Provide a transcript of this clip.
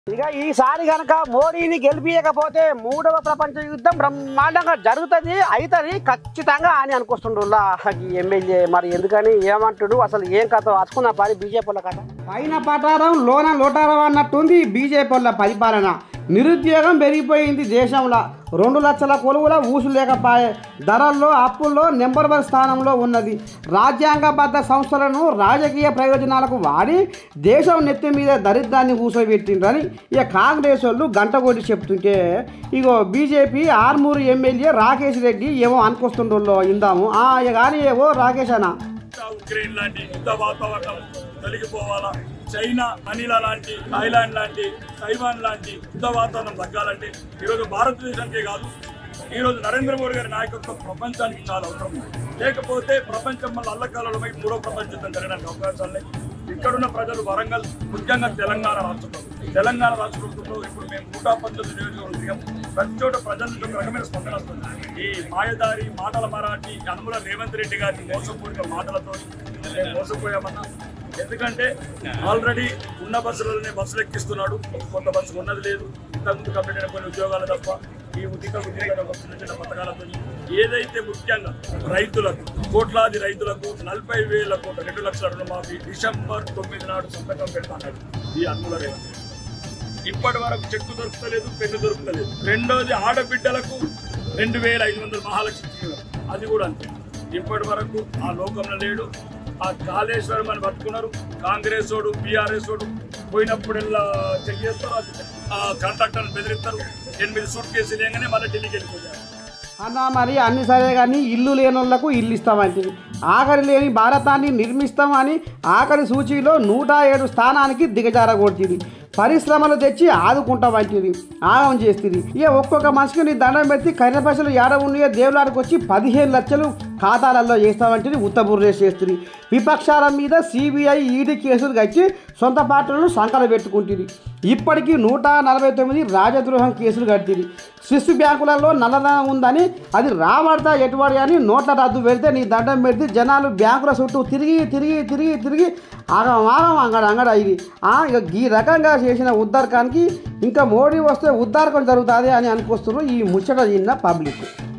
ఇక ఈసారి గనక మోడీని గెలిపించకపోతే మూడవ ప్రపంచ యుద్ధం బ్రహ్మాండంగా జరుగుతుంది అవుతుంది ఖచ్చితంగా అని అనుకొస్తుండ్రులా ఈ ఎమ్మెల్యే మరి ఎందుకని ఏమంటుడు అసలు ఏం కథ అతుకున్న పని బీజేపీల కథ పైన పటారం లోన లోటారం అన్నట్టుంది బీజేపీ వాళ్ళ పరిపాలన నిరుద్యోగం పెరిగిపోయింది దేశంలో రెండు లక్షల కొలువుల ఊసు లేకపాయే ధరల్లో అప్పుల్లో నెంబర్ వన్ స్థానంలో ఉన్నది రాజ్యాంగబద్ధ సంస్థలను రాజకీయ ప్రయోజనాలకు వాడి దేశం నెత్తి మీద దరిద్రాన్ని కూసోబెట్టిండ్రని ఇక కాంగ్రెస్ వాళ్ళు గంట కొట్టి చెప్తుంటే ఇగో బీజేపీ ఆర్మూరు ఎమ్మెల్యే రాకేష్ రెడ్డి ఏమో అనుకొస్తుండో ఇందాము ఆ, ఇక కానీ ఏవో రాకేష్ అన్న ఉక్రెయిన్ లాంటి యుద్ధ వాతావరణం తొలగిపోవాలా చైనా మనీలా లాంటి థాయిలాండ్ లాంటి తైవాన్ లాంటి యుద్ధ వాతావరణం తగ్గాలంటే ఈరోజు భారతదేశానికే కాదు ఈరోజు నరేంద్ర మోడీ గారి నాయకత్వం ప్రపంచానికి చాలా అవసరం ఉంది. లేకపోతే ప్రపంచం మళ్ళీ అల్లకాలంలో మూడో ప్రపంచ యుద్ధం జరగడానికి అవకాశాలు లేవు ఇక్కడున్న ప్రజలు వరంగల్ ముఖ్యంగా తెలంగాణ రాష్ట్రంలో తెలంగాణ రాష్ట్రంలో ఇప్పుడు మేము నూట పంతొమ్మిది నియోజకవర్గం ప్రతి చోట ప్రజల నుంచి ఒక రకమైన స్పందన వస్తుంది ఈ మాయదారి మాటల మరాఠీ యనమల రేవంత్ రెడ్డి గారి మోసపూరిత మాటలతో మేము మోసపోయామన్నా ఎందుకంటే ఆల్రెడీ ఉన్న బస్సులనే బస్సులు ఎక్కిస్తున్నాడు కొత్త బస్సు ఉన్నది లేదు ఇంతకుముందు కంప్లీట్ అయిన కొన్ని ఉద్యోగాలు తప్ప ఈ ఉచిత ఉద్యోగాల చిన్న చిన్న పథకాలతో ఏదైతే ముఖ్యంగా రైతులకు కోట్లాది రైతులకు నలభై వేల కోట్ల రెండు లక్షల రుణమాఫీ డిసెంబర్ తొమ్మిది నాడు సంతకం పెడతాడు ఈ అన్నుల రేవంత్ రెడ్డి. ఇప్పటి వరకు చెక్కు దొరుకుతలేదు పెన్ను దొరుకుతలేదు రెండోది ఆడబిడ్డలకు రెండు వేల ఐదు వందల మహాలక్ష్మి ఇస్తున్నారు. అది కూడా అంతే ఇప్పటి వరకు ఆ లోకంలో లేడు ఆ కాళేశ్వరం అని పట్టుకున్నారు కాంగ్రెస్ వాడు బీఆర్ఎస్ వాడు పోయినప్పుడల్లా చెక్ చేస్తారు అది ఆ కాంట్రాక్టర్ని బెదిరిస్తారు ఎనిమిది సూట్ కేసులు లేగానే మళ్ళీ ఢిల్లీకి వెళ్ళిపోయారు అన్న మరి అన్ని సరే కానీ ఇల్లు లేని వాళ్ళకు ఇల్లు ఇస్తామంటే ఆఖరి లేని భారతాన్ని నిర్మిస్తామని ఆఖరి సూచీలో నూట ఏడు స్థానానికి దిగజారగొడుతుంది పరిశ్రమలు తెచ్చి ఆదుకుంటామంటుంది ఆగం చేస్తుంది ఇక ఒక్కొక్క మనిషికి నీ దండం పెట్టి కర్రె పైసలు ఏడ ఉన్నాయో దేవులాడికి వచ్చి పదిహేను లక్షలు ఖాతాలలో వేస్తామంటే ఉత్తబుర్రేసి చేస్తుంది విపక్షాల మీద సిబిఐ ఈడీ కేసులు కట్టి సొంత పార్టీలను సంకల పెట్టుకుంటుంది ఇప్పటికీ నూట నలభై తొమ్మిది రాజద్రోహం కేసులు కట్టింది స్విస్ బ్యాంకులలో నల్లధనం ఉందని అది రాబడతా ఎటుబడి అని నోట్ల రద్దు పెడితే నీ దండం పెడితే జనాలు బ్యాంకుల చుట్టూ తిరిగి తిరిగి తిరిగి తిరిగి ఆగం ఆగం అంగడ అంగడ ఇది ఆ, ఇక ఈ రకంగా చేసిన ఉద్దారకానికి ఇంకా మోడీ వస్తే ఉద్దారకం జరుగుతుంది అని అనుకొస్తున్నారు ఈ ముచ్చట చిన్న పబ్లిక్